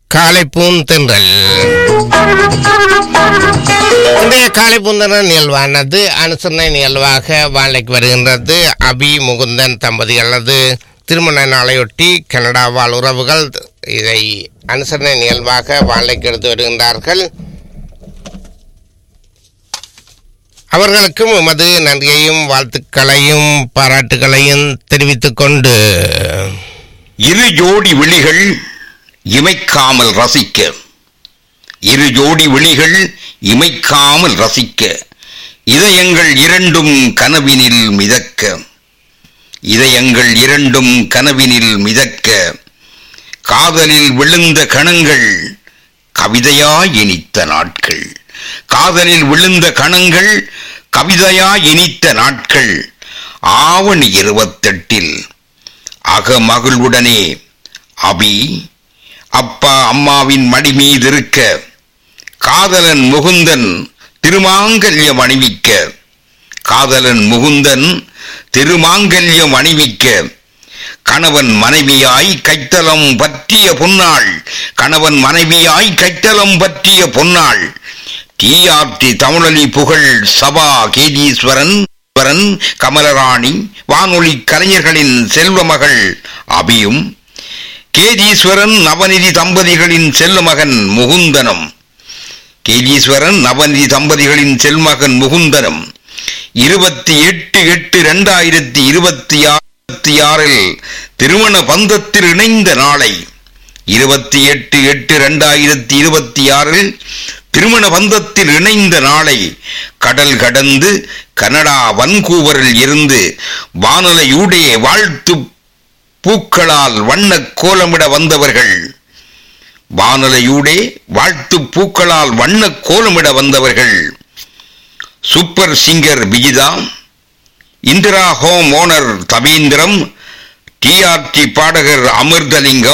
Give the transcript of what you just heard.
காலை பூந்தென்றல் இன்றைய காலை பூந்தென்றல் நிகழ்வானது அனுசரணை நிகழ்வாக வாழைக்கு வருகின்றது அபி முகுந்தன் தம்பதிகளது திருமண நாளையொட்டி கனடா வாழ் உறவுகள் இதை அனுசரணை நிகழ்வாக வாழைக்கு எடுத்து வருகின்றார்கள் அவர்களுக்கும் எமது நன்றியையும் வாழ்த்துக்களையும் பாராட்டுகளையும் தெரிவித்துக் கொண்டு இரு ஜோடி விழிகள் இமைக்காமல் ரசிக்க இரு ஜோடி விழிகள் இமைக்காமல் ரசிக்க இதயங்கள் இரண்டும் கனவினில் மிதக்க இதயங்கள் இரண்டும் கனவினில் மிதக்க காதலில் விழுந்த கணங்கள் கவிதையாய் இனித்த நாட்கள் காதலில் விழுந்த கணங்கள் கவிதையாய் இனித்த நாட்கள் ஆவணி இருபத்தெட்டில் அகமகிழ்வுடனே அபி அப்பா அம்மாவின் மடி மீது இருக்க காதலன் முகுந்தன் திருமாங்கல்யம் அணிவிக்க காதலன் முகுந்தன் திருமாங்கல்யம் அணிவிக்க கணவன் மனைவியாய் கைத்தலம் பற்றிய பொன்னாள் கணவன் மனைவியாய் கைத்தலம் பற்றிய பொன்னாள் டிஆர்டி தமிழொலி புகழ் சபா கேதீஸ்வரன் ஈஸ்வரன், கமலராணி வானொலி கலைஞர்களின் செல்வமகள் அபியும் கேதீஸ்வரன் நவநிதி தம்பதிகளின் செல்வமகன் முகுந்தனம் கேதீஸ்வரன் நவநிதி தம்பதிகளின் செல்மகன் முகுந்தனம் இருபத்தி எட்டு எட்டு இரண்டாயிரத்தி இருபத்தி இருபத்தி ஆறில் திருமண பந்தத்தில் இணைந்த நாளை இருபத்தி எட்டு எட்டு இரண்டாயிரத்தி இருபத்தி ஆறில் திருமண பந்தத்தில் இணைந்த நாளை கடல் கடந்து கனடா வன்கூவரில் இருந்து வானலையூடே வாழ்த்து பூக்களால் வண்ணக் கோலமிட வந்தவர்கள் வானலையூடே வாழ்த்து பூக்களால் வண்ணக் கோலமிட வந்தவர்கள் super singer Vijitha Indira home owner தபீந்திரம் டிஆர்டி பாடகர் அமிர்தலிங்கம்